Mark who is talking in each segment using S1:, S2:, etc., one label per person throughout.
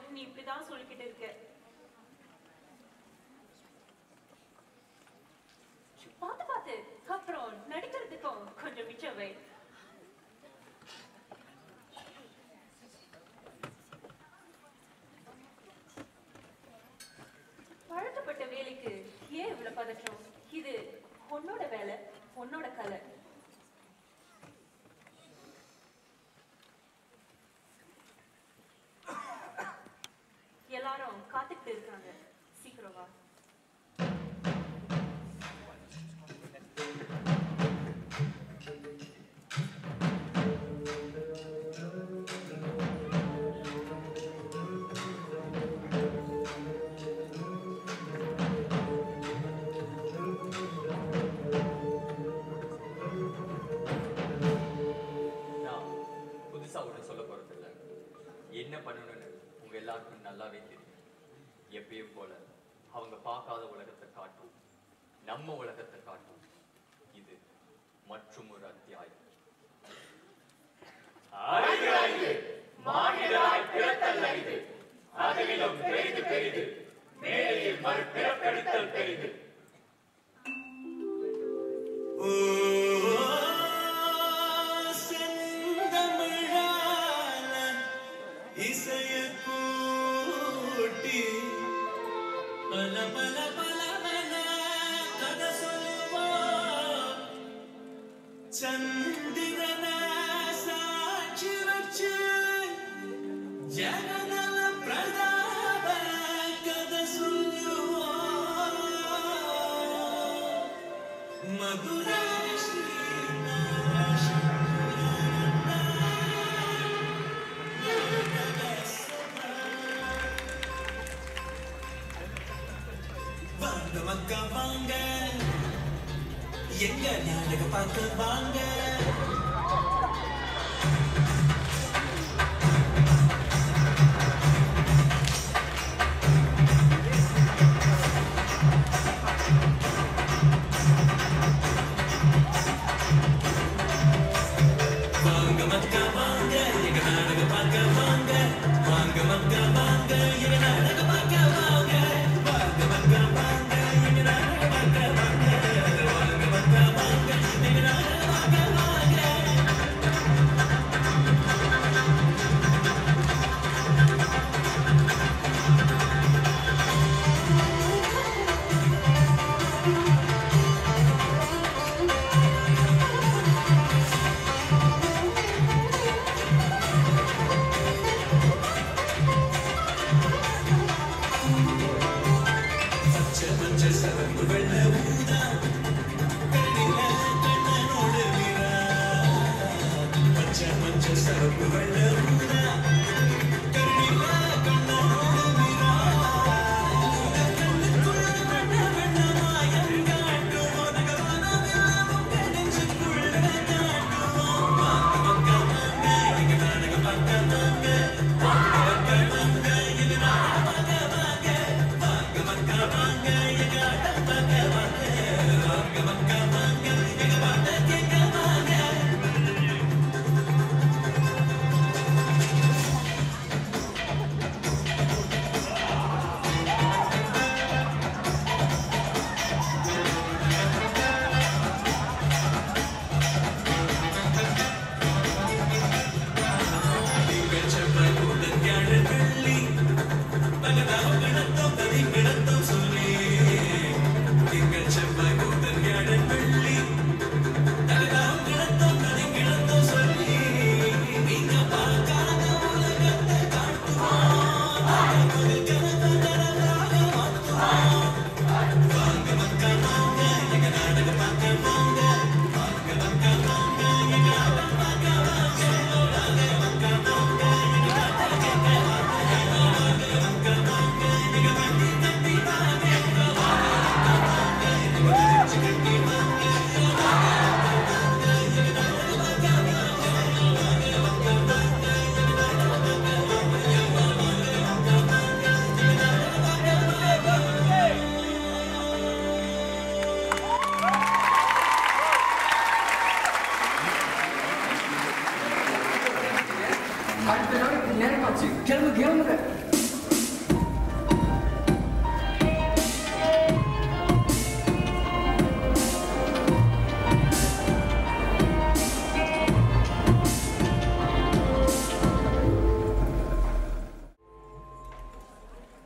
S1: நீ இப்படிதான் சொல்லிக்கிட்டு இருக்க பார்த்து பார்த்து அப்புறம் நடிக்கிறதுக்கும் கொஞ்சம் மிச்சம் வை பழக்கப்பட்ட வேலைக்கு ஏன் இவ்வளவு பதற்றம் இது உன்னோட வேலை உன்னோட கலை எல்லாரும் காத்துக்கிட்டு இருக்காங்க சீக்கிரம் வா
S2: நான் புதுசா ஒன்றும் சொல்ல போறதில்ல என்ன பண்ணணும்னு உங்க எல்லாருக்கும் நல்லாவே தெரியும் எப்பயும் போல அவங்க பார்க்காத உலகத்தை காட்டும் நம்ம உலகத்தை காட்டும் இது மற்றும் ஒரு அத்தியாயம்
S3: அரிது அரிது மானிடராய் பிறத்தல் அரிது அதிலும் பெரிது பெரிது மேலையில் மறு பிறப்பெடுத்தல் பெரிது
S4: செந்தமிழால இசைய கூட்டி பல பல பல பல கதை சொல்லுவோம் சந்திரன சாட்சி வச்சு ஜனநல பிரதாப கதை சொல்லுவோம் மதுரை வாங்க மக்கா வாங்க எங்க நாடக பார்க்க வாங்க வாங்க மக்கா வாங்க எங்க நாடக பார்க்க வாங்க வாங்க மக்கா வாங்க எங்க நாடக பார்க்க வாங்க வாங்க மக்கா வாங்க எங்க நாடக பார்க்க வாங்க வாங்க மக்கா வாங்க எங்க நாடக பார்க்க வாங்க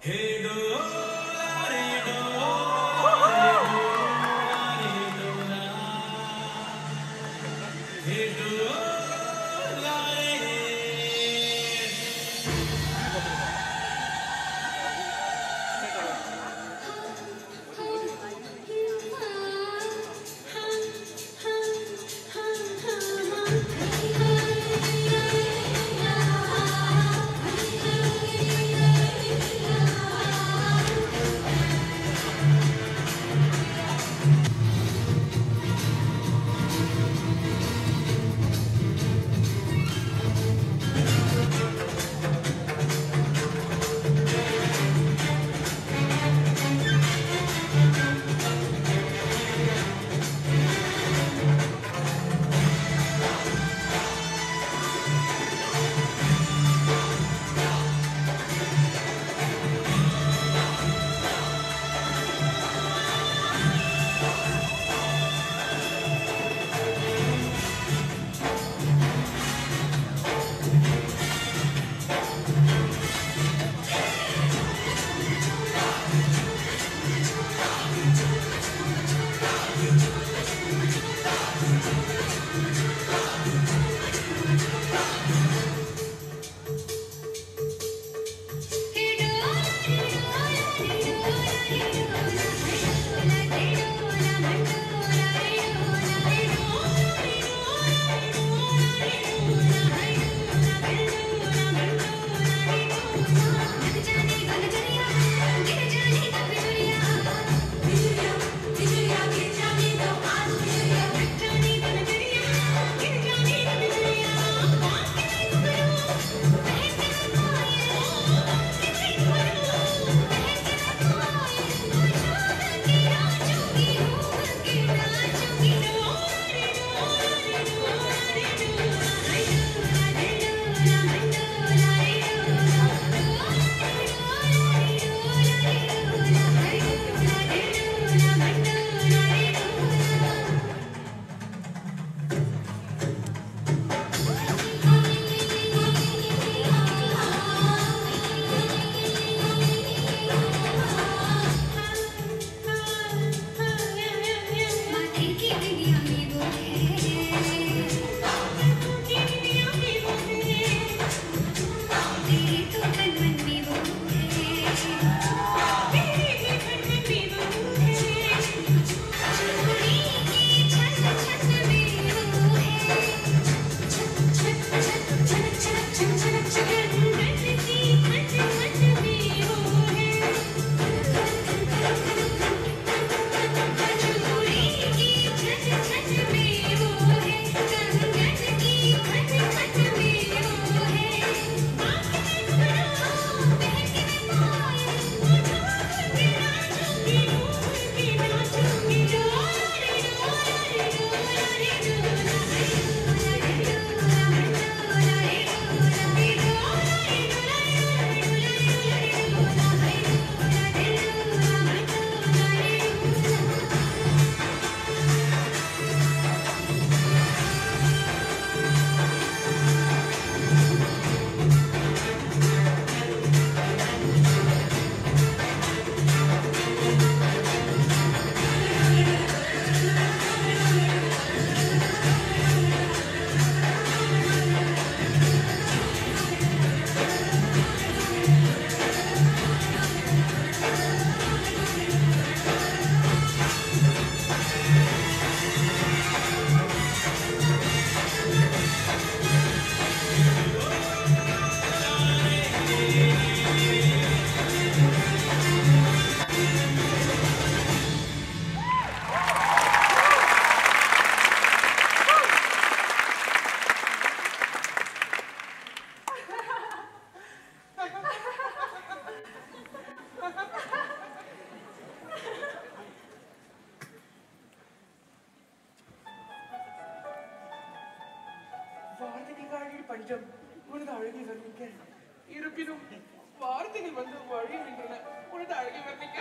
S5: வார்த்தைகள் பஞ்சம் உனது அழகை வர்ணிக்க இருப்பினும் வார்த்தைகள் வந்து வழி நின்றன உனது அழகை வர்ணிக்க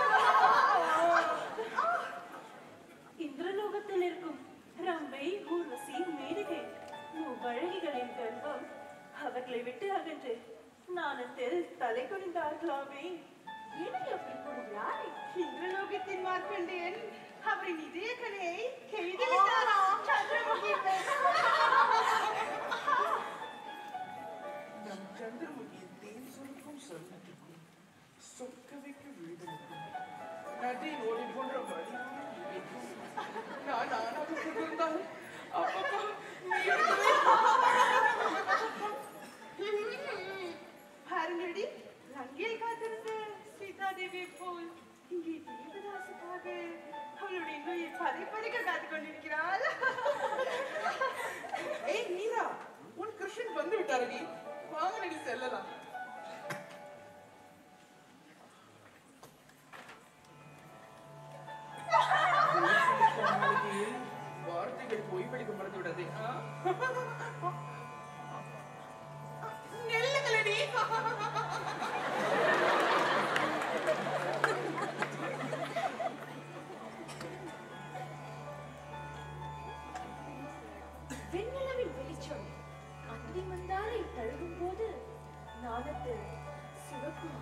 S1: இந்திரலோகத்தில் இருக்கும் ரம்பை ஊர்வசி மேனகை மூவழகிகளின் கர்ப்பம் அவர்களை விட்டு அகன்று நாணத்தில் தலை குனிந்தார்களாமே ஏனடி அப்படி கூறுகிறாய்
S6: இந்திரலோகத்தின் மார்க்கண்டேயன் அவரின் இதய கலையை கெய்து விட்டாராம் சந்திரமுகி
S5: நம் சந்திரமுகியின் தேன் சுருக்கும் சொர்ணத்துக்கும் சொக்க வைக்க விழுதலுக்கும் நதியின் ஒளி போன்ற வடிவான இமைக்கும் நான் ஆணாக கொண்டிருந்தால் அப்பப்பா
S6: பாருங்கடி ரங்கில் காத்திருந்த சீதா தேவியை போல் இங்கே தேவதாசுக்காக அவளுடைய இன்னுயிர் பதை பதைக்க காத்துக் கொண்டிருக்கிறாள்
S5: ஏய் மீரா உன் கிருஷ்ணன் வந்து விட்டாரடி வாங்க நடி செல்லலாம் வார்த்தைகள் பொய்ப்படிக்க மறந்து விடாதே ஆ?
S6: நெல்லுங்களடி
S1: வெண்ணிலவின் வெளிச்சம் அந்தி மந்தாரை தழுகும் போது நாணத்து சிவக்கும்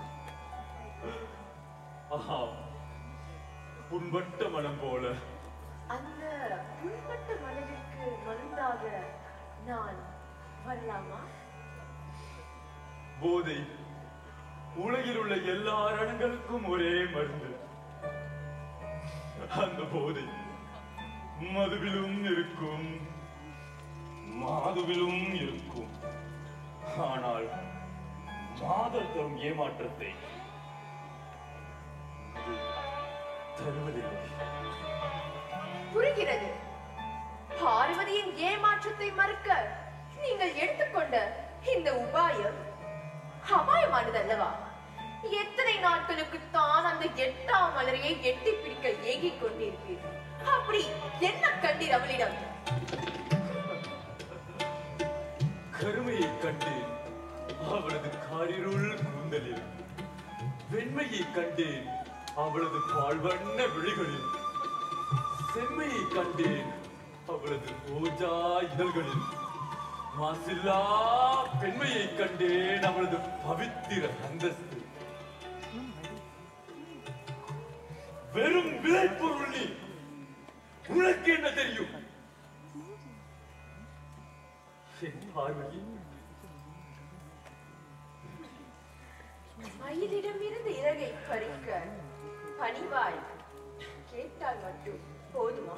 S3: ஆஹாம் புண்பட்ட மனம் போல
S1: அந்த புண்பட்ட மனதிற்கு மருந்தாக நான் வரலாமா
S3: போதை உலகில் உள்ள எல்லா ரணங்களுக்கும் ஒரே மருந்து அந்த போதை மதுவிலும் இருக்கும் மாதுவிலும் இருக்கும் ஆனால் மாதல் தரும் ஏமாற்றத்தை அது தருவதில்லை
S1: புரிகிறது பார்வதியின் ஏமாற்றத்தை மறுக்க நீங்கள் எடுத்துக்கொண்ட இந்த உபாயம் அபாயமானது அல்லவா எத்தனை நாட்களுக்கு தான் அந்த எட்டாம் மலரையை எட்டி பிடிக்க ஏங்கிக் கொண்டிருப்பீர்கள் அப்படி என்ன கண்டீர் அவளிடம்
S3: கருமையை கண்டேன் அவளது காரிருள் கூந்தலில் வெண்மையை கண்டேன் அவளது பால்வண்ண விழிகளில் செம்மையை கண்டேன் அவளது ரோஜா இதழ்களில் மாசில்லா பெண்மையை கண்டேன் அவளது பவித்திர அந்தஸ்து வெறும் விளைப்பொருள் நீ உனக்கு என்ன தெரியும் என் பார்வதி
S1: மயிலிடமிருந்து இறகை பறிக்க பணிவாய் கேட்டால் மட்டும் போதுமா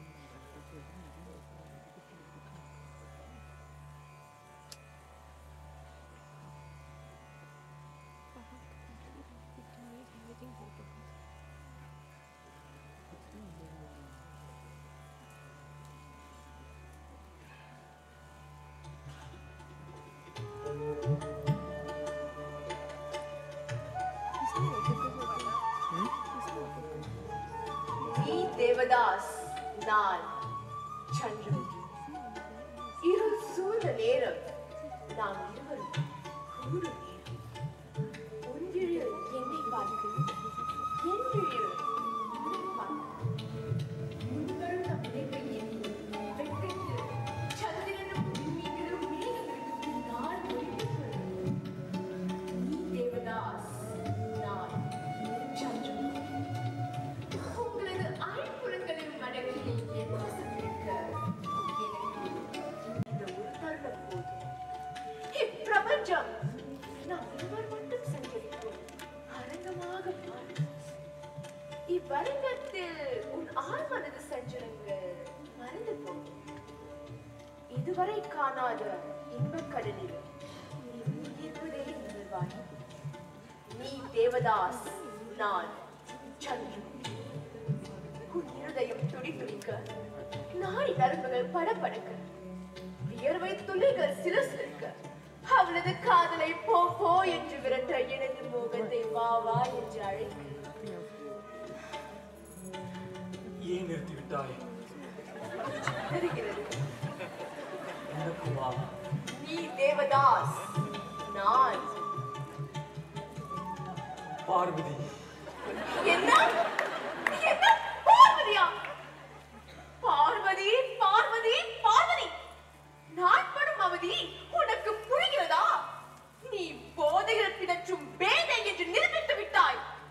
S1: நீ தேவதாஸ் நான் சந்திரமுகி இருள் சூழ்ந்த நேரம் நாம் இருவரும் கூடும் நேரம் உன் விழியில் என்னை பார்க்க என் விழியில் உன்னை பார்க்க முன்வழுந்த முனைகையில் வெட்கத்து சந்திரனும் பூமிகளும் மேகங்களுக்கும் நான் ஒளிந்து நீ தேவதாஸ் நான் சந்திரமுகி உங்களது ஐம்புலங்களின் மனங்களில் என் வசம் இருக்க எனக்கு இந்த ஒரு தருணம் போதும் இப்பிரபஞ்சம் நாம் இருவர் மட்டும் சஞ்சரிக்கும் அரங்கமாக மாறும் இவ்வரங்கத்தில் உன் ஆழ்மனது சஞ்சலங்கள் மறந்து போகும் இதுவரை காணாத இன்பக் கடலில் நீ மூழ்கியிருப்பதே உணர்வாய் நீ தேவதாஸ் நான் சந்திரன் உன் இருதயம் துடி துடிக்க நாடி நரம்புகள் படபடக்க வியர்வை துளிகள் சிலசிலிருக்க அவளது காதலை போ போ என்று விரட்ட எனது மோகத்தை வா வா என்று அழைக்க
S3: ஏன் நிறுத்தி விட்டாய்
S1: தெரிகிறது
S3: எனக்கு வா
S1: நீ தேவதாஸ் நான்
S3: பார்வதி
S1: என்ன என்ன பார்வதியா பார்வதி பார்வதி பார்வதி நான் படும் அவதி உனக்கு புரிகிறதா நீ போதையில் பிணற்றும் பேதை என்று நிரூபித்து விட்டாய்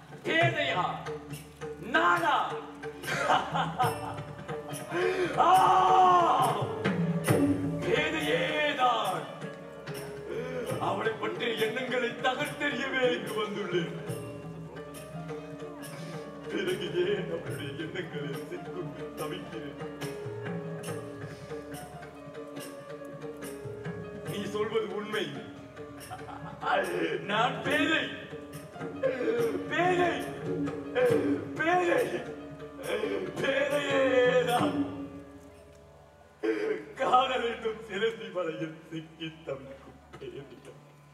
S3: அவருடைய எண்ணங்களில் சிக்கொண்டு தவிக்கிறேன் நீ சொல்வது உண்மை நான் பேதை பேதை பேதை பேதையேதான் காதல் என்னும் சிறந்தி மலையில் சிக்கி தவிக்கும் பேதைகள்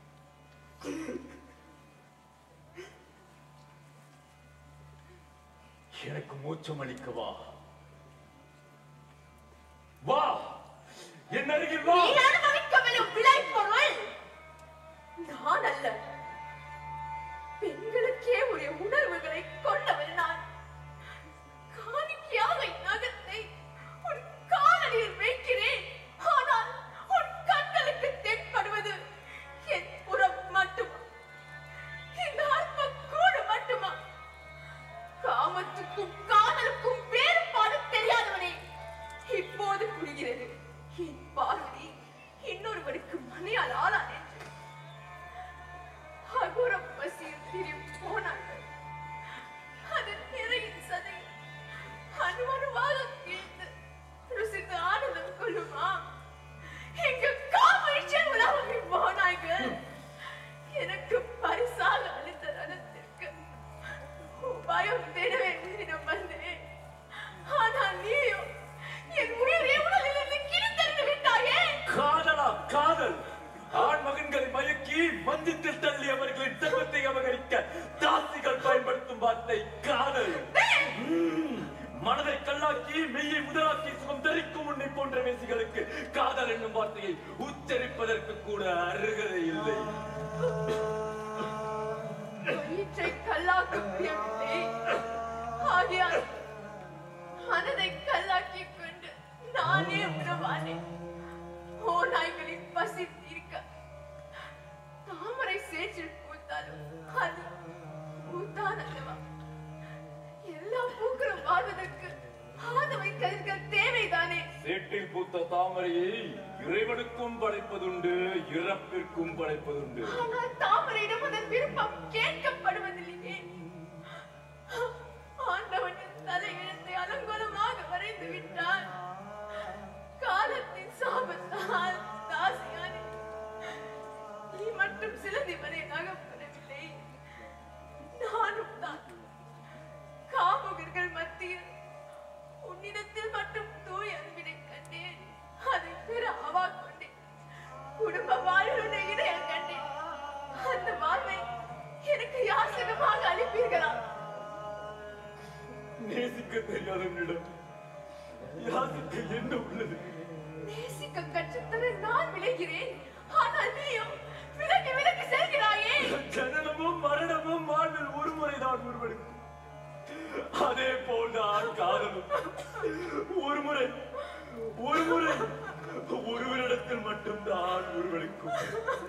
S3: எனக்கு மூச்சம் அளிக்க வா வா என் அருகில் வா
S1: நீ அனுபவிக்கவில்லும் விளைபொருள் நான் அல்ல பெண்களுக்கே உரிய உணர்வுகளை கொண்டவள் நான் காணிக்கையாக நகத்தை உன் காலடியில் வைக்கிறேன் ஆனால் உன் கண்களுக்கு தென்படுவது என் புறம் மட்டுமா இந்த அற்ப கூடு மட்டுமா காமத்துக்கும் காதலுக்கும் வேறுபாடு தெரியாதவனே இப்போது புரிகிறது என் பார்வதி இன்னொருவருக்கு மணியால் ஆளான் என்று அகுர பசியில் திரியும் போனார்கள் அது நிறையின் சதை அணுவணுவாக கிழித்து ருசித்து ஆனந்தம் கொள்ளுமா எங்க காமழிச்சல் உலகமே போனார்கள் எனக்கு பரிசாக அளித்த ரணத்திற்கு பயம் தேடவே உன்னிடம் வந்தேன் ஆனால் நீயோ என் உயிரை உடலிலிருந்து கிழித்தறிந்து விட்டாயே
S3: காதலா காதல் ஆண் மகன்களை மயக்கி மந்தித்தில் தள்ளி அவர்களின் செல்வத்தை அபகரிக்க தாசிகள் பயன்படுத்தும் வார்த்தை காதல் ம், மனதை கல்லாக்கி மெய்யை முதலாக்கி சுகம் தரிக்கும் உன்னை போன்ற மேசிகளுக்கு காதல் என்னும் வார்த்தையை உச்சரிப்பதற்கு கூட அருகதை இல்லை
S1: வயிற்றை கல்லாக்க முடியவில்லை ஆகையால் மனதை கல்லாக்கிக் கொண்டு நானே உணவானேன் ஓ நாய்களின் பசி தீர்க்க தாமரை சேற்றில் பூத்தாலும் அது பூத்தான் அல்லவா எல்லா பூக்களும் வாழ்வதற்கு ஆதவை கதிர்கள் தேவைதானே
S3: சேற்றில் பூத்த தாமரையை இறைவனுக்கும் படைப்பதுண்டு இறப்பிற்கும் படைப்பதுண்டு
S1: ஆனால் தாமரையிடம் அதன் விருப்பம் கேட்கப்படுவதில்லையே ஆண்டவனின் தலையெழுத்தை அலங்கோலமாக வரைந்து விட்டார் காலத்தின் சாபத்தால் தாசியானே நீ மட்டும் சிலந்தி வரை நகப்படவில்லை நானும் தான் காமுகர்கள் மத்தியில் உன்னிடத்தில் மட்டும் தூய் அன்பினை கண்டேன் அதை பெற அவா கொண்டேன் குடும்ப வாழ்வுடைய இடையில் கண்டேன் அந்த வாழ்வை எனக்கு யாசகமாக அளிப்பீர்களா
S3: நேசிக்க தெரியாதவனிடம் யாருக்கு என்ன உள்ளது
S1: நேசிக்க கற்றுத்தர நான் விளைகிறேன் ஆனால் நீயும் விலகி விலகி செல்கிறாயே
S3: ஜனனமும் மரணமும் வாழ்வில் ஒரு முறைதான் ஒருவனுக்கு அதே போல்தான் காதலும் ஒரு முறை ஒரு முறை ஒருவரிடத்தில் மட்டும்தான் ஒருவனுக்கும்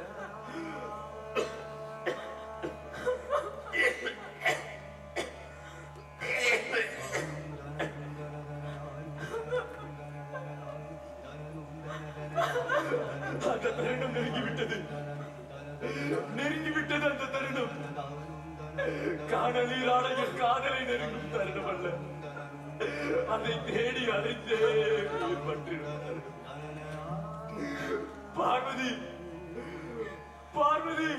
S3: அந்த தருணம் நெருங்கிவிட்டது நெருங்கிவிட்டது அந்த தருணம் காணலீரான என் காதலை நெருங்கும் தருணம் அல்ல அதை தேடி அழைத்தே உயிர் பற்றிடும் தருணம். பார்வதி பார்வதி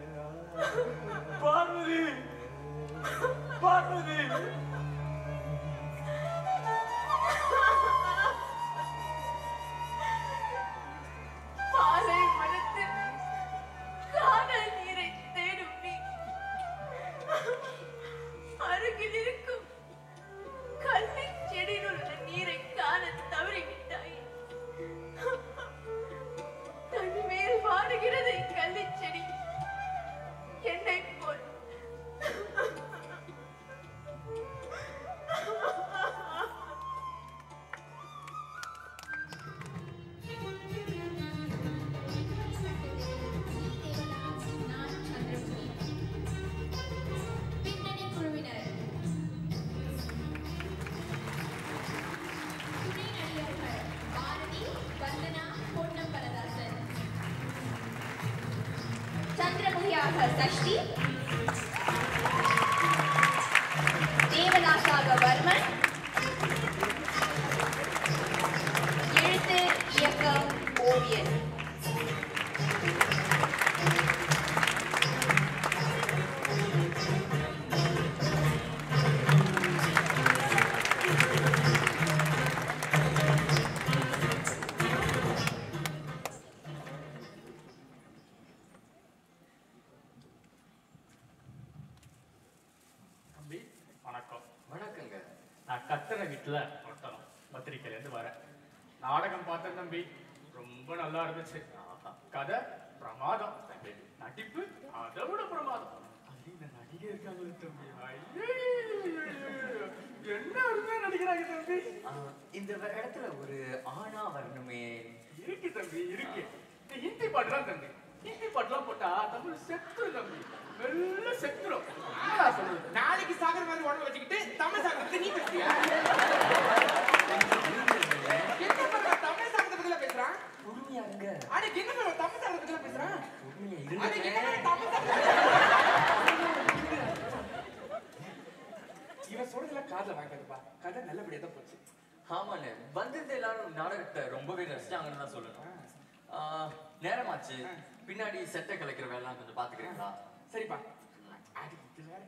S3: பார்வதி பார்வதி
S1: பாலை மனத்தில் காதல் நீரை தேடும் நீ அருகில் இருக்கும் கல்வி செடியில் உள்ள நீரை காண தவறிவிட்டாய் தனிமேல் வாடுகிறது கல்வி செடி என்னை போல்
S7: நான் சந்திரமுகி பின்னணி குழுவினர் துணை நடிகர்கள் பாரதி வந்தனா பொன்னம்பலதாசன் சந்திரமுகியாக சஷ்டி தேவதாசாக வர்மன்
S8: வணக்கம்
S2: வணக்கங்க
S8: நான் கத்துற வீட்டுல ஒருத்தனம் பத்திரிக்கையில இருந்து வரேன் நாடகம் பார்த்தேன் தம்பி ரொம்ப நல்லா இருந்துச்சு
S2: ஆஹா.
S8: கதை பிரமாதம் நடிப்பு அதை விட பிரமாதம் அதுலயும் இந்த நடிகை இருக்காங்களே தம்பி ஐயையையையையையோ. என்ன அருமையா நடிக்கிறாங்க தம்பி
S2: ஆ, இந்த வ- இடத்துல ஒரு ஆணா வரணுமே
S8: இருக்கு தம்பி இருக்கு இந்த ஹிந்தி பாட்டுலாம் தம்பி ஹிந்தி பாட்டுலாம் போட்டா தமிழ் செத்துரும் தம்பி மெல்ல செத்துரும் என்னடா சொல்றது
S5: நாளைக்கு சாகர மாதிரி உடம்பு வச்சுக்கிட்டு தமிழ் சாகரத்தை நீ பேசுறியா என்ன பண்ற தமிழ் சாகரத்தை பத்தில பேசுறான்
S2: பொறுமையா இருங்க
S5: அன்னைக்கு என்ன சொல்ற தமிழ் சாகரத்தை பத்தில பேசுறான்
S2: பொறுமையா
S5: அன்னைக்கு
S2: இருங்க
S5: என்ன தமிழ் சாகரத்தை இவன் சொல்றதுல காதுல வாங்காதுப்பா கதை நல்லபடியா தான் போச்சு
S2: ஆமாண்ணே வந்திருந்த எல்லாரும் நாடகத்தை ரொம்பவே ரசிச்சாங்கன்னு தான் சொல்லணும் ஆ, நேரமாச்சு பின்னாடி செட்டை கலைக்கிற வேலைலாம் கொஞ்சம் பாத்துக்கிறீங்களா
S5: சரிப்பா அடி, இது வேற.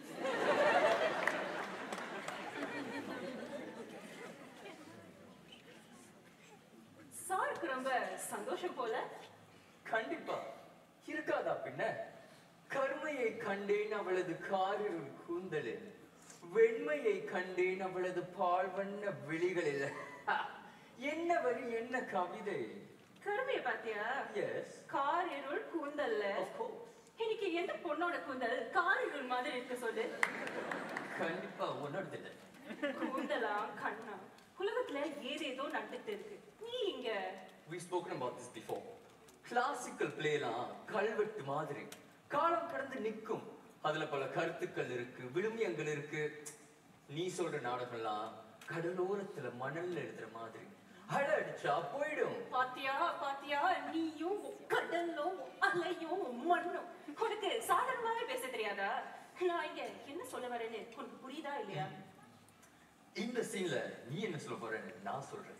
S6: சாருக்கு ரொம்ப சந்தோஷம் போல
S2: கண்டிப்பா இருக்காதா பின்ன கருமையை கண்டேன் அவளது காரிருள் கூந்தலில் வெண்மையை கண்டேன் அவளது பால் வண்ண விழிகளில் ஹா, என்ன வரி என்ன கவிதை
S6: கருமையை பாத்தியா
S2: எஸ்
S6: கார் இருள் கூந்தல்ல
S2: Of course.
S6: இன்னைக்கு எந்த பொண்ணோட கூந்தல் கார் இருள் மாதிரி இருக்கு சொல்லு
S2: கண்டிப்பா உணர்ந்துட்டேன்
S6: கூந்தலா கண்ணா உலகத்துல ஏதேதோ நடந்துட்டு இருக்கு நீ இங்க
S2: we spoken about this before classical பிளேலாம் கல்வெட்டு மாதிரி காலம் கடந்து நிக்கும் அதுல பல கருத்துக்கள் இருக்கு விழுமியங்கள் இருக்கு நீ சொல்ற நாடகம்லாம் கடலோரத்துல மணல்ல எழுதுற மாதிரி அழ அடிச்சா போயிடும்
S6: பாத்தியா பாத்தியா நீயும் கடலும் அலையும் மண்ணும் உனக்கு சாதாரணமாவே பேச தெரியாதா நான் இங்க என்ன சொல்ல வரேன்னு உனக்கு புரியுதா இல்லையா
S2: இந்த சீன்ல நீ என்ன சொல்ல போறேன்னு நான் சொல்றேன்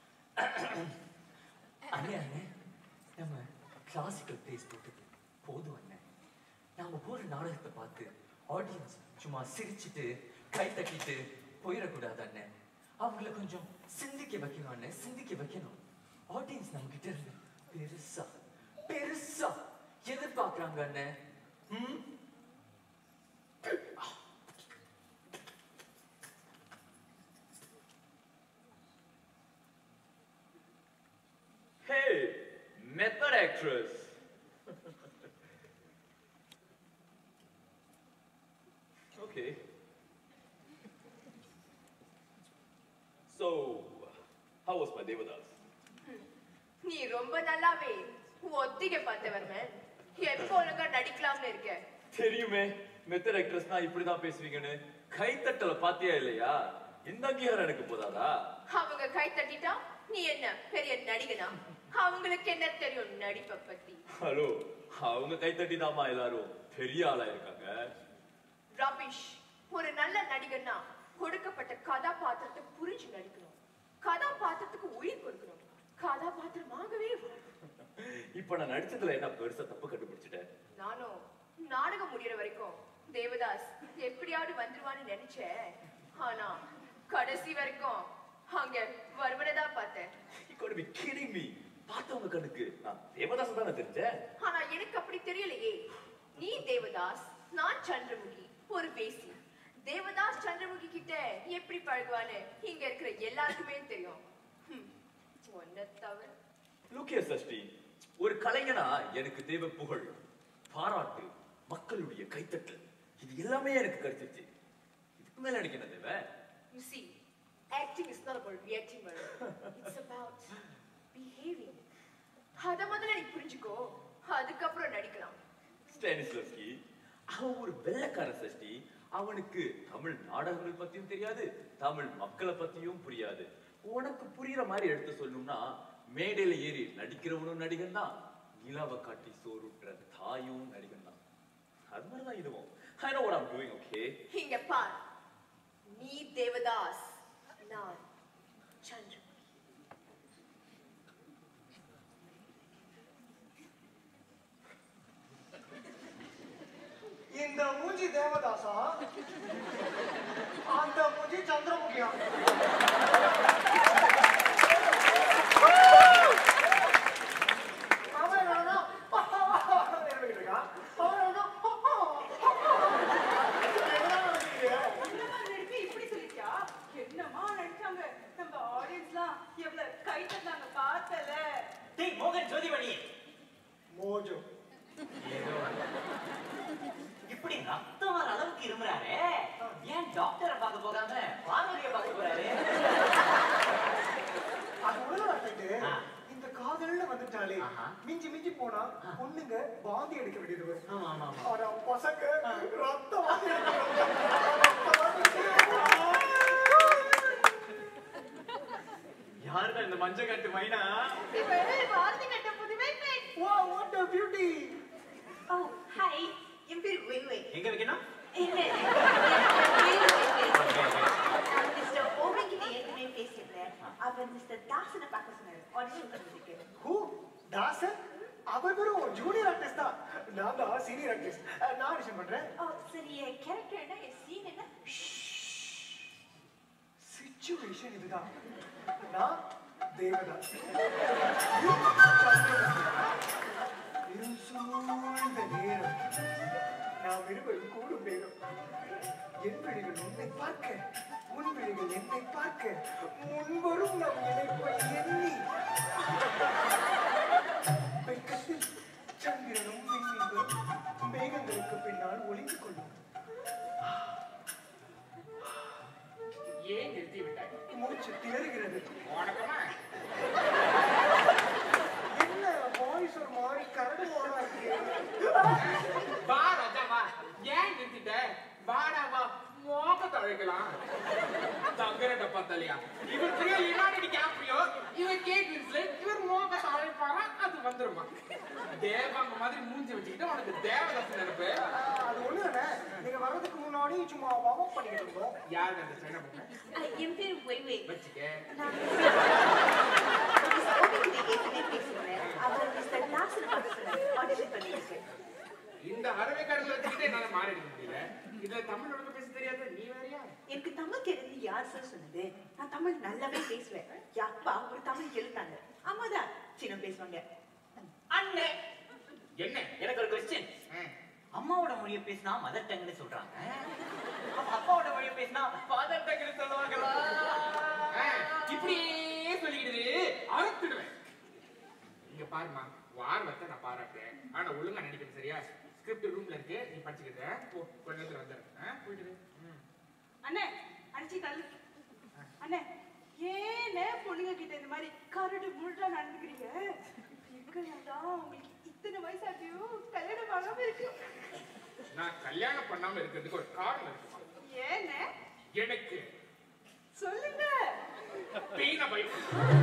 S2: அண்ணே அண்ணே நம்ம கிளாசிக்கல் பிளேஸ் போட்டது போதும் அண்ணே நாம போற நாடகத்தை பார்த்து ஆடியன்ஸ் சும்மா சிரிச்சிட்டு கை தட்டிட்டு போயிடக்கூடாது அண்ணே அவங்கள கொஞ்சம் சிந்திக்க வைக்கணும் அண்ணே சிந்திக்க வைக்கணும் ஆடியன்ஸ் நம்ம கிட்ட இருந்து பெருசா பெருசா எதிர்பார்க்கறாங்க அண்ணே ம்
S3: Hey, method actress. okay. So, how was my Devadas?
S1: நீ ரொம்ப நல்லாவே ஒத்திகை பார்த்தவர்மன் எப்போ ஒழுங்கா நடிக்கலாம்னு இருக்க
S3: தெரியுமே மெத்தட் ஆக்ட்ரஸ்னா இப்படிதான் பேசுவீங்கன்னு கைத்தட்டல பாத்தியா இல்லையா இந்த அங்கீகாரம் எனக்கு போதாதா
S1: அவங்க கை தட்டிட்டா நீ என்ன பெரிய நடிகனா அவங்களுக்கு என்ன தெரியும் நடிப்பை பத்தி
S3: ஹலோ அவங்க கைத்தட்டிதாம்மா எல்லாரும் பெரிய ஆளா இருக்காங்க
S1: ரபிஷ் ஒரு நல்ல நடிகன்னா கொடுக்கப்பட்ட கதாபாத்திரத்தை புரிஞ்சு நடிக்கணும் கதாபாத்திரத்துக்கு உயிர் கொடுக்கணும் கதாபாத்திரமாகவே வாழணும்.
S3: இப்ப நான் நடிச்சதுல என்ன பெருசா தப்பு கண்டுபிடிச்சிட்டேன்
S1: நானும் நாடகம் முடியற வரைக்கும் தேவதாஸ் எப்படியாவது வந்துருவான்னு நினைச்சேன் ஆனா கடைசி வரைக்கும் அங்க வருவனதான் பார்த்தேன்
S3: You gotta be kidding me. பார்த்தவங்க கண்ணுக்கு நான் தேவதாசன் தானே தெரிஞ்சேன்
S1: ஆனா எனக்கு அப்படி தெரியலையே நீ தேவதாஸ் நான் சந்திரமுகி ஒரு பேசி தேவதாஸ் சந்திரமுகி கிட்ட எப்படி பழகுவான்னு இங்க இருக்கிற எல்லாருக்குமே தெரியும் ஹம், உன்னை தவிர
S3: லூக்கிய சஷ்டி ஒரு கலைஞனா எனக்கு தேவை புகழ் பாராட்டு மக்களுடைய கைத்தட்டல் இது எல்லாமே எனக்கு கிடைச்சிருச்சு இதுக்கு மேல எனக்கு என்ன தேவை
S1: You see, acting is not about reacting, Varun. It's about behaving. அத முதல்ல நீ புரிஞ்சுக்கோ அதுக்கப்புறம் நடிக்கலாம்
S3: ஸ்டானிஸ்லவ்ஸ்கி அவன் ஒரு வெள்ளைக்கார சஷ்டி அவனுக்கு தமிழ் நாடகங்கள் பத்தியும் தெரியாது தமிழ் மக்களை பத்தியும் புரியாது உனக்கு புரியுற மாதிரி எடுத்து சொல்லணும்னா மேடையில ஏறி நடிக்கிறவனும் நடிகன் தான் நிலாவை காட்டி சோறுன்ற தாயும் நடிகன் தான் அது மாதிரிதான் இதுவும் I know what I'm doing, okay?
S1: இங்க பார் நீ தேவதாஸ் நான் சந்திரமுகி
S9: இந்த மூஞ்சி தேவதாசா அந்த மூஞ்சி சந்திரமுகியா அவன் என்னன்னா நினைக்கிட்டு இருக்கான். அவன் என்னன்னா என்னடா நினைக்கிறீங்க?
S10: அளவுக்கு இருமுறாரு ஏன் டாக்டரை பார்க்க போகாம பார்வதியை பார்க்க போறாரு
S9: அது உலக நடத்திட்டு
S10: ஆ.
S9: இந்த காதல்ல வந்துட்டாலே
S10: ஆஹா.
S9: மிஞ்சி மிஞ்சி போனா பொண்ணுங்க வாந்தி எடுக்க வேண்டியது வரும்
S10: ஆமா ஆமா ஆமா
S9: ஆனா பசங்க ரத்த வாந்தி எடுக்கிறாங்க.
S8: யாருடா இந்த மஞ்சள் கட்டு மைனா
S1: வார்த்தை கட்ட புதுமை பெண்
S9: Wow, what a beauty!
S6: Oh hi என் பேர் வெய்வை
S10: எங்க வைக்கணும்
S6: இல்ல மிஸ்டர் ஓவன் கிட்ட ஏற்கனவே பேசியிருந்தேன் அவர் மிஸ்டர் தாசனை பார்க்க சொன்னாரு ஆடிஷன் பண்ணதுக்கு
S9: Who? தாசன் அவர் வெறும் ஜூனியர் ஆர்டிஸ்ட் தான் நான் தான் சீனியர் ஆர்டிஸ்ட் நான் ஆடிஷன் பண்றேன்
S6: ஓ சரி என் கேரக்டர் என்ன என் சீன் என்ன
S9: சிச்சுவேஷன் இதுதான் நான் தேவதாஸ் இரு சூழ்ந்த நேரம் நாம் இருவரும் கூடும் நேரம் என் விழிகள் உன்னை பார்க்க உன் விழிகள் என்னை பார்க்க முன்வரும் நம் இணைப்பை எண்ணி வெட்கத்தில் சந்திரனும் விண்மீன்களும் மேகங்களுக்கு பின்னால் ஒளிந்து கொள்ளும்
S5: ஏன் நிறுத்தி விட்டாய்
S9: மூச்சு திணறுகிறது
S5: வணக்கமா
S9: என்ன வாய்ஸ் ஒரு மாதிரி கரடுமானா இருக்கு
S5: வா ராஜா வா ஏன் நிறுத்திட்ட வாடா வா மோக தழைக்கலாம் தங்கர டப்பா தலையா இவர் பெரிய லினாடி கேப்ரியோ இவர் கேட் வின்ஸ்லெட் இவர் மோக தழைப்பாரா அது வந்துருமா தேவாங்க மாதிரி மூஞ்சி வச்சுக்கிட்டு உனக்கு தேவதாஸ் நினைப்பு
S9: அது ஒண்ணு தானே நீங்க வர்றதுக்கு முன்னாடி சும்மா வார்ம் அப் பண்ணிக்கிட்டு இருந்தோம்
S5: யாரு அந்த சைனா பொண்ணு
S6: என் பேர் வெய்வை
S5: வச்சுக்க
S6: நான் மிஸ்டர் ஓவன் கிட்ட ஏற்கனவே பேசியிருந்தேன் அவர் மிஸ்டர் தாசனை பார்க்க சொன்னாரு ஆடிஷன் பண்ணிருக்கு
S5: இந்த அரவைக்காரங்களை வச்சுக்கிட்டே என்னால மாறிட முடியல இதுல தமிழ் ஒழுங்கு பேச தெரியாது நீ வேறையா
S6: எனக்கு தமிழ் தெரிஞ்சு யார் சார் சொன்னது நான் தமிழ் நல்லாவே பேசுவேன் என் அப்பா ஒரு தமிழ் எழுத்தாங்க அம்மாதான் சின்ன பேசுவாங்க
S5: அண்ணே என்ன
S10: எனக்கு ஒரு கொஸ்டின்
S5: ம்.
S10: அம்மாவோட மொழியை பேசினா மதர் டங்னு சொல்றாங்க அப்ப அப்பாவோட மொழியை பேசினா ஃபாதர் டங்னு சொல்லுவாங்களா
S5: ஆ, இப்படியே சொல்லிக்கிட்டு அறுத்துடுவேன் இங்க பாருமா ஆர்வத்தை நான் பாராட்டுறேன் ஆனா ஒழுங்கா நடிக்கணும் சரியா ஸ்கிரிப்ட் ரூம்ல இருக்கு நீ படிச்சுக்கிட்ட போ கொஞ்ச நேரத்துல வந்துடுறேன் ஆ, போயிட்டு இரு. ம்.
S1: அண்ணே அடிச்சு தள்ளு அண்ணே ஏனே பொண்ணுங்க கிட்ட இந்த மாதிரி கரடு முழுடா நடந்துக்கிறீங்க எங்கதான் உங்களுக்கு இத்தனை வயசாட்டியும் கல்யாணம் ஆகாம இருக்கு
S5: நான் கல்யாணம் பண்ணாம இருக்கிறதுக்கு ஒரு காரணம் இருக்குமா
S1: ஏனே
S5: எனக்கு
S1: சொல்லுங்க
S5: பீன பயம்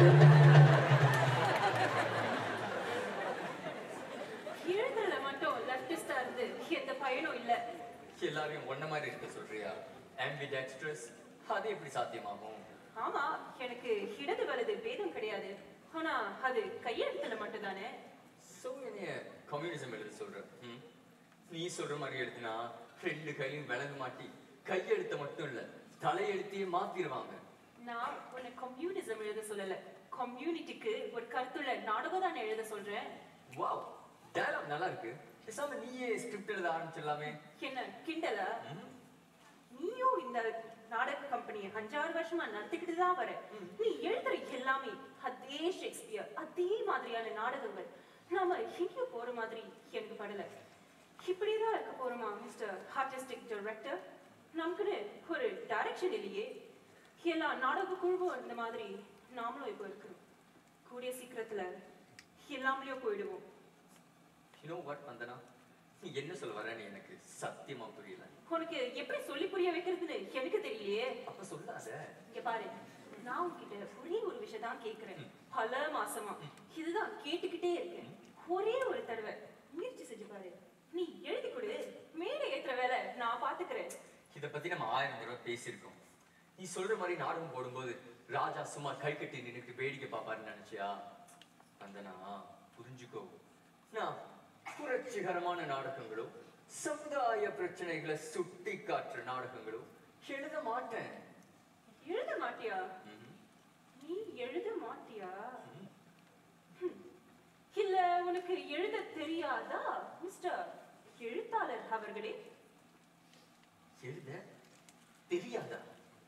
S6: எழுதுறதுல மட்டும் லெப்டிஸ்டா இருந்து எந்த பயனும் இல்ல
S2: எல்லாரையும் ஒன்ன மாதிரி இருக்க சொல்றியா ambidextrous அது எப்படி சாத்தியமாகும்
S6: ஆமா எனக்கு இடது வலது பேதம் கிடையாது ஆனா அது கையெழுத்துல மட்டும்தானே
S2: சோ என்னைய கம்யூனிசம் எழுத சொல்ற ம்? நீ சொல்ற மாதிரி எழுதினா ரெண்டு கையும் விலங்கு மாட்டி கையெழுத்த மட்டும் இல்ல தலையெழுத்தையே மாத்திருவாங்க
S6: நான் உன்னை கம்யூனிசம் எழுத சொல்லல கம்யூனிட்டிக்கு ஒரு கருத்துள்ள நாடகம் தான் எழுத சொல்றேன்
S2: வாவ் டயலாக் நல்லா இருக்கு பேசாம நீயே ஸ்கிரிப்ட் எழுத ஆரம்பிச்சிடலாமே
S6: என்ன கிண்டலா
S2: ம்?
S6: நீயும் இந்த நாடக கம்பெனியை அஞ்சாறு வருஷமா நடத்திக்கிட்டு தான் வர நீ எழுதுற எல்லாமே அதே ஷேக்ஸ்பியர் அதே மாதிரியான நாடகங்கள் நாம எங்கேயோ போற மாதிரி எனக்கு படல இப்படிதான் இருக்க போறோமா மிஸ்டர் ஆர்டிஸ்டிக் டைரக்டர் நமக்குன்னு ஒரு டைரக்ஷன் இல்லையே எல்லா நாடக குழுவும் இந்த மாதிரி நாமளும் இப்போ இருக்கிறோம் கூடிய சீக்கிரத்துல எல்லாமலையும் போயிடுவோம்
S2: You know what, வந்தனா நீ என்ன சொல்ல வரேன்னு எனக்கு சத்தியமா புரியல
S6: உனக்கு எப்படி சொல்லி புரிய வைக்கிறதுன்னு எனக்கு தெரியலையே
S2: அப்ப சொல்லாத
S6: இங்க பாரு நான் உன்கிட்ட ஒரே ஒரு விஷயம் தான் கேக்குறேன் பல மாசமா இதுதான் கேட்டுக்கிட்டே இருக்கேன் ஒரே ஒரு தடவை முயற்சி செஞ்சு பாரு நீ எழுதி கொடு மேடை ஏத்துற வேலை நான் பாத்துக்கிறேன்
S2: இத பத்தி நம்ம ஆயிரம் தடவை பேசியிருக்கோம் நீ சொல்ற மாதிரி நாடகம் போடும்போது ராஜா சும்மா கை கட்டி நின்னுட்டு வேடிக்கை பாப்பாருன்னு நினைச்சியா வந்தனா புரிஞ்சுக்கோ நான் புரட்சிகரமான நாடகங்களோ சமுதாய பிரச்சனைகளை சுட்டி காட்டுற நாடகங்களோ எழுத மாட்டேன்
S6: எழுத மாட்டியா
S2: ம்ஹும்.
S6: நீ எழுத மாட்டியா ஹம். இல்ல உனக்கு எழுத தெரியாதா மிஸ்டர் எழுத்தாளர் அவர்களே
S2: எழுத தெரியாதா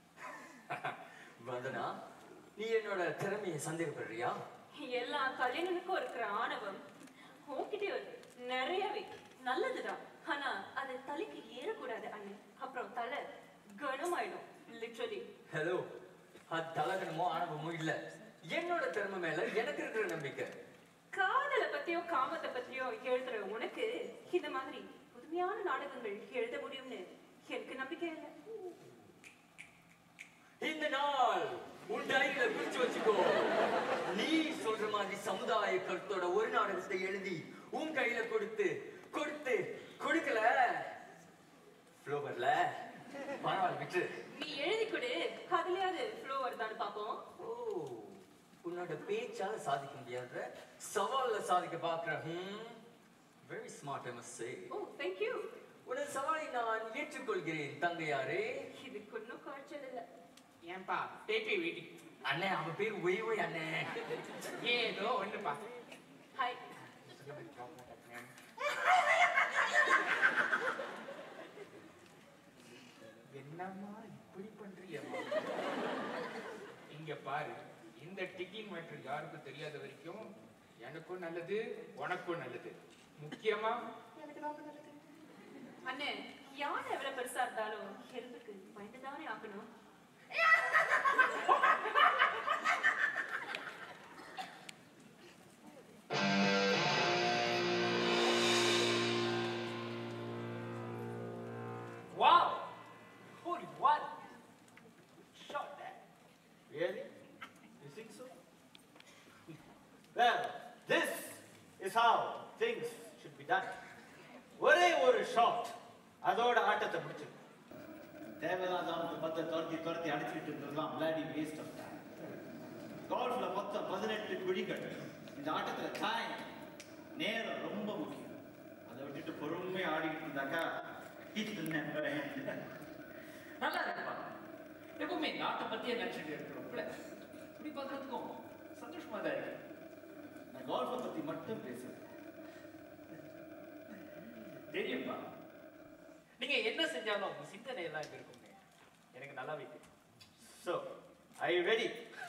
S2: வந்தனா நீ என்னோட திறமையை சந்தேகப்படுறியா
S6: எல்லா கலைஞனுக்கும் இருக்கிற ஆணவம் உன்கிட்ட இருக்கு. நிறையவே நல்லதுதான் ஆனா அது தலைக்கு ஏறக்கூடாது அண்ணன்
S2: ஹலோ அது தலகணமோ ஆணவமோ இல்ல என்னோட திறமை மேல எனக்கு இருக்கிற நம்பிக்கை
S6: காதலை பத்தியோ காமத்தை பத்தியோ எழுதுற உனக்கு இந்த மாதிரி புதுமையான நாடகங்கள் எழுத முடியும்னு எனக்கு நம்பிக்கை இல்லை
S2: இந்த நாள் உன் டைரியில குறிச்சு வச்சுக்கோ நீ சொல்ற மாதிரி சமுதாய கருத்தோட ஒரு நாடகத்தை எழுதி உன் கையில கொடுத்து கொடுத்து கொடுக்கல ஃப்ளோவர்ல பரவாயில்ல விட்டு
S6: நீ எழுதி கொடு அதுலயாவது ஃப்ளோ வருதான்னு பாப்போம்
S2: ஓ உன்னோட பேச்சால சாதிக்க முடியாத சவால்ல சாதிக்க பாக்குற very smart I must say
S6: oh thank you
S2: உனது சவாலை நான் ஏற்றுக்கொள்கிறேன் தங்கையாரே
S6: இதுக்கு ஒன்றும் குறைச்சல் இல்லை
S5: ஏன்பா டேபி வெயிட்டிங்
S2: அண்ணே அவன் பேர் ஒய் ஒய் அண்ணே
S5: ஏதோ ஒண்ணுப்பா
S6: ஹாய்
S5: என்னம்மா இப்படி பண்றியம்மா இங்க பாரு இந்த டிக்கிங் மேட்டர் யாருக்கும் தெரியாத வரைக்கும் எனக்கும் நல்லது உனக்கும் நல்லது முக்கியமா எனக்கு தான் நல்லது
S6: அண்ணே யானை எவ்வளவு பெருசா இருந்தாலும் எறும்புக்கு பயந்துதானே ஆகணும்
S5: Wow! Holy what? Shot that.
S11: Really? You think so? Well, this is how things should be done. ஒரே ஒரு ஷாட் அதோட ஆட்டத்தை முடிச்சிருக்கும் தேவையில்லாத அவங்க பத்தை துரத்தி துரத்தி அடிச்சுட்டு இருக்கிறதுலாம் பிளாடி வேஸ்ட் ஆஃப் டைம் கால்ஃப்ல மொத்தம் பதினெட்டு குழிகள் இந்த ஆட்டத்துல டைம் நேரம் ரொம்ப முக்கியம் அதை விட்டுட்டு பொறுமையா ஆடிக்கிட்டு இருந்தாக்கா இது never end.
S5: நல்லா இருக்குப்பா எப்பவுமே நாட்டை பத்தியே நினைச்சிட்டு இருக்கிறோம்ல இப்படி பார்க்கறதுக்கும் சந்தோஷமா தான் இருக்கு
S11: நான் கால்ஃபை பத்தி மட்டும் பேசுறேன்
S5: தெரியும்பா நீங்க என்ன செஞ்சாலும் உங்க சிந்தனை எல்லாம் இங்க இருக்குங்க எனக்கு நல்லாவே தெரியும்
S11: ஸோ ஐ ரெடி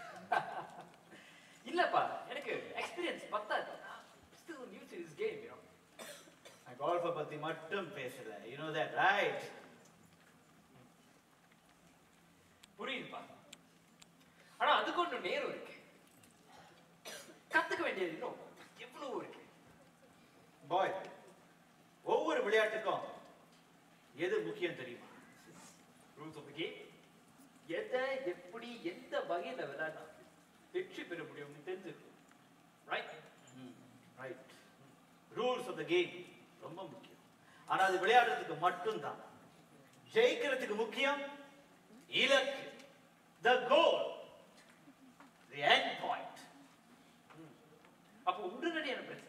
S5: இல்லப்பா எனக்கு எக்ஸ்பீரியன்ஸ் பத்தாது still new to this game you
S11: நான் கால்ஃபை பத்தி மட்டும் பேசுறேன் யூ நோ தட் ரைட்
S5: புரியுதுப்பா ஆனா அதுக்கு ஒண்ணு நேரம் இருக்கு கத்துக்க வேண்டியது இன்னும் எவ்வளவு இருக்கு
S11: பாய் ஒவ்வொரு விளையாட்டுக்கும் எது முக்கியம் தெரியுமா
S5: ரூல்ஸ் ஆஃப் கேம் எதை எப்படி எந்த வகையில விளையாடா வெற்றி பெற முடியும்னு தெரிஞ்சுக்கணும் right
S11: right rules of the game ரொம்ப முக்கியம் ஆனா அது விளையாடுறதுக்கு மட்டும்தான் ஜெயிக்கிறதுக்கு முக்கியம் இலக்கு த கோல் தி எண்ட் பாயிண்ட்
S5: அப்போ உடனடியான பிரச்சனை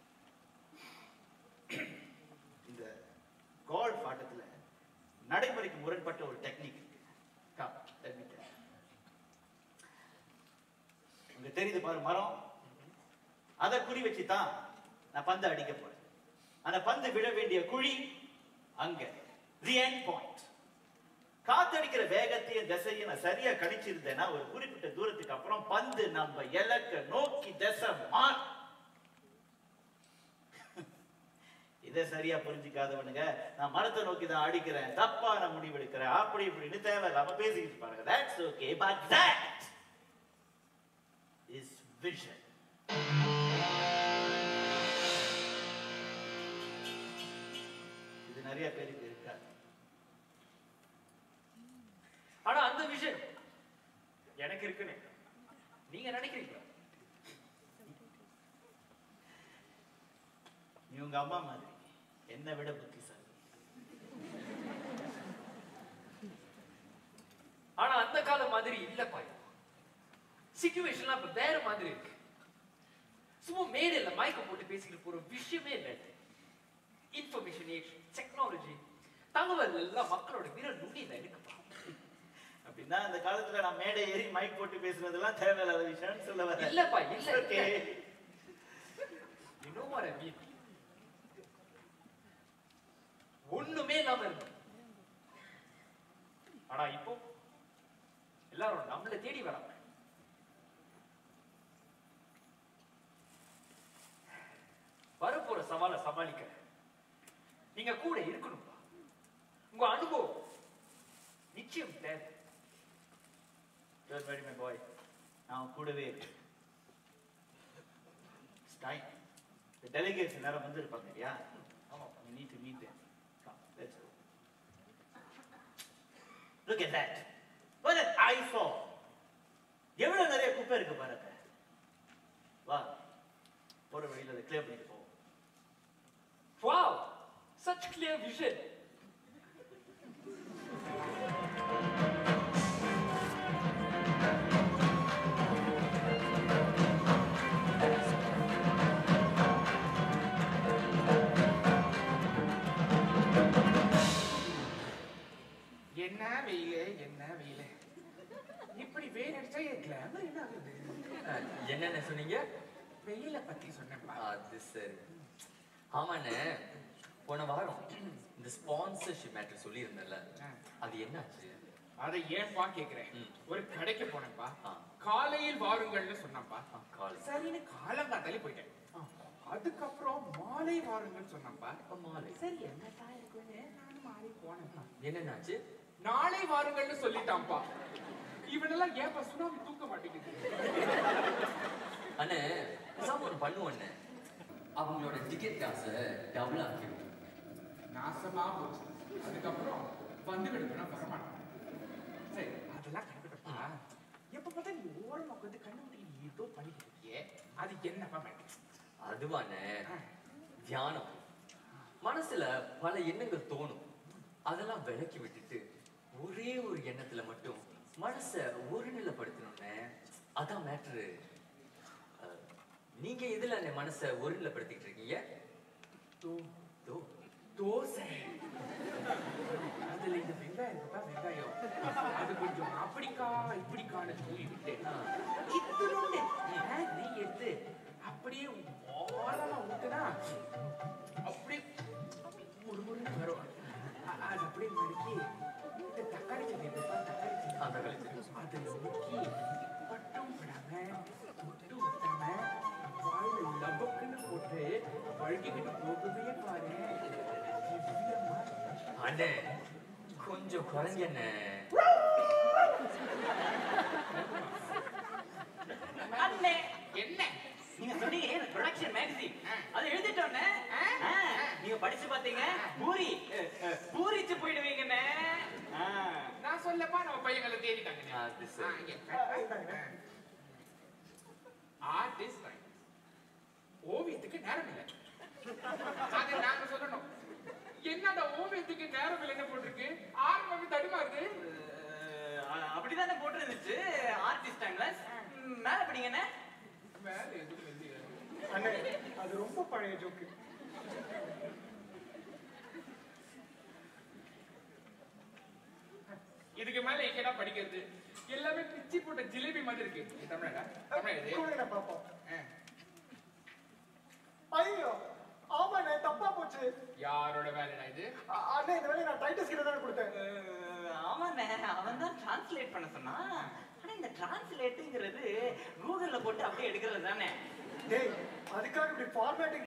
S11: இந்த கோல்ஃப் ஆட்டத்துல நடைமுறைக்கு முரண்பட்ட ஒரு டெக்னிக் இருக்கு Come, let me tell you. இங்க தெரியுது பாரு மரம் அதை குறி வச்சு தான் நான் பந்து அடிக்க போறேன் அந்த பந்து விழ வேண்டிய குழி அங்க தி எண்ட் பாயிண்ட் காத்தடிக்கிற வேகத்தையும் திசையும் நான் சரியா கணிச்சிருந்தேன்னா ஒரு குறிப்பிட்ட தூரத்துக்கு அப்புறம் பந்து நம்ம இலக்க நோக்கி திசை மாறும் இதை சரியா புரிஞ்சுக்காதவனுங்க நான் மரத்தை நோக்கி தான் அடிக்கிறேன் தப்பா நான் முடிவெடுக்கிறேன் அப்படி இப்படின்னு தேவையில்லாம பேசிக்கிட்டு பாருங்க that's okay but that is vision இது நிறைய பேருக்கு இருக்காது
S5: ஆனா அந்த விஷயம் எனக்கு இருக்குன்னு நீங்க நினைக்கிறீங்களா
S11: நீ உங்க அம்மா மாதிரி என்னை விட புத்திசாலி
S5: ஆனா அந்த காலம் மாதிரி இல்ல பாய் சிச்சுவேஷன்லாம் இப்ப வேற மாதிரி இருக்கு சும்மா மேடையில மைக்க போட்டு பேசிக்கிட்டு போற விஷயமே இல்லை இன்ஃபர்மேஷன் ஏஜ் டெக்னாலஜி தகவல் எல்லாம் மக்களோட விரல் நுண்ணியில இருக்குப்பா
S11: அப்படின்னா அந்த காலத்துல நான் மேடை ஏறி மைக் போட்டு பேசுனதெல்லாம் தேவையில்லாத விஷயம்னு சொல்ல வரேன்
S5: இல்லப்பா, இல்ல,
S11: okay
S5: You know what I mean? ஒண்ணுமே இல்லாம இருந்தோம் ஆனா இப்போ எல்லாரும் நம்மள தேடி வராங்க வரப்போற சவாலை சமாளிக்க நீங்க கூட இருக்கணும்பா உங்க அனுபவம் நிச்சயம் தேவை
S11: டோன்ட் வெரி மை பாய் நான் கூடவே இருக்கேன் டைம் இந்த டெலிகேட்ஸ் எல்லாரும் வந்து இருப்பாங்க இல்லையா ஆமாம் we need to meet them come let's go look at that what an eyesore எவ்வளவு நிறைய குப்பை இருக்கு பாருங்க வா போற வழியில அதை கிளியர் பண்ணிட்டு போவோம்
S5: Wow! Such clear vision. என்ன வெயிலு என்ன வெயிலு இப்படி வெயில் அடிச்சா என் கிளாமர் என்ன ஆகுது
S2: அஹ், என்னென்ன சொன்னீங்க
S5: வெயில பத்தி சொன்னேன்ப்பா
S2: அது சரி ஆமாண்ணே போன வாரம் இந்த ஸ்பான்சர்ஷிப் மேட்டர் சொல்லியிருந்தேன்ல அது என்னாச்சு
S5: அதை ஏன்பா கேக்குறேன்
S2: ம்.
S5: ஒரு கடைக்கு போனேன்ப்பா
S2: ஆ.
S5: காலையில் வாருங்கள்னு சொன்னப்பா
S2: ஆ, காலை
S5: சரின்னு காலங்காத்தாலே போயிட்டேன் அதுக்கப்புறம் மாலை வாருங்கள்னு சொன்னப்பா
S2: அப்ப மாலை
S5: சரி என்னட்டா இருக்குன்னு நானும் மாலை போனேன்ப்பா
S2: என்னென்னாச்சு
S5: நாளை வாருங்கள்னு சொல்லிட்டான்ப்பா இவனெல்லாம் ஏன்பா சுனாமி தூக்க மாட்டேங்குது
S2: அண்ணே பேசாம ஒன்று பண்ணுவோண்ணே அவங்களோட டிக்கெட் காசை டபுள் ஆக்கிடுவோம்
S5: நாசமா போச்சு அதுக்கப்புறம் வந்து விடுவேனா வரமாட்டான் சரி அதெல்லாம் கண்டுக்கிட்டப்பா எப்ப பார்த்தா நீ ஓரமா உட்காந்து கண்ணு முடி ஏதோ பண்ணிட்டு இருக்கியே அது என்னப்பா மேட்டர்
S2: அதுவாண்ணே தியானம் மனசுல பல எண்ணங்கள் தோணும் அதெல்லாம் விலக்கி விட்டுட்டு ஒரே ஒரு எண்ணத்துல மட்டும் மனசை ஒருநிலைப்படுத்தணும்னே அதான் மேட்ரு நீங்க எதுல அந்த மனசை ஒருநிலைப்படுத்திட்டு இருக்கீங்க
S5: தோ
S2: தோ
S5: தோசை அதுல இந்த வெங்காயம் இருக்குப்பா வெங்காயம் அது கொஞ்சம் அப்படிக்கா இப்படிக்கான தூவி விட்டு இத்தனோண்டு நெய் எடுத்து அப்படியே ஓரமா ஊத்துனா அப்படியே முறுமுறுன்னு வரும் அ- அது அப்படியே நறுக்கி இந்த தக்காளி சட்னி இருக்குப்பா தக்காளி சட்னி
S2: அந்த கழிச்சு
S5: அதை முக்கி பட்டும் படாம தொட்டு ஊத்தாம வாயில லபக்குன்னு போட்டு வழுக்கிக்கிட்டு போகுதே பாரு திவ்யமா இருக்கு.
S2: அண்ணே கொஞ்சம் குறைஞ்சண்ணே
S10: அண்ணே
S5: என்ன
S10: நீங்க சொன்னீங்க ப்ரொடக்ஷன் மேகசின் அதை எழுதிட்டோன்னே ஆ, நீங்க படிச்சு பாத்தீங்க பூரி அஹ், அஹ், பூரிச்சு போயிடுவீங்கண்ணே ஆ.
S5: நான் சொல்லப்பா நம்ம பையங்களை தேடிட்டாங்க
S2: அது சரி.
S5: ஆர்டிஸ்ட் ஓவியத்துக்கு நேரம் இல்லை அது நாங்க சொல்லணும் என்னடா ஓவியத்துக்கு நேரம் இல்லைன்னு போட்டிருக்கு ஆரம்பம் தடுமாறுது
S10: அஹ், அப்படிதானே போட்டிருந்துச்சு ஆர்டிஸ்ட் டைம்லஸ் மேல படிங்கண்ணே
S5: வேற எதுவும் இல்லையே
S9: அண்ணே அது ரொம்ப பழைய ஜோக்கு
S5: இதுக்கு மேல எங்கடா படிக்கிறது எல்லாமே பிச்சி போட்ட ஜிலேபி மாதிரி இருக்கு இது தமிழா தமிழா இது
S9: கொடுங்க பாப்போம்
S5: ஆ.
S9: ஐயோ ஆமாண்ணே தப்பா போச்சு
S5: யாரோட வேலைடா இது
S9: அ- அண்ணே இந்த வேலையை நான் டைட்டஸ் கிட்ட தானே கொடுத்தேன்
S10: அஹ், ஆமாண்ணே அவன் தான் டிரான்ஸ்லேட் பண்ண சொன்னான் ஆனா இந்த டிரான்ஸ்லேட்டுங்கிறது கூகுள்ல போட்டு அப்படியே எடுக்கிறது தானே
S9: டேய் அதுக்காக இப்படி ஃபார்மேட்டிங்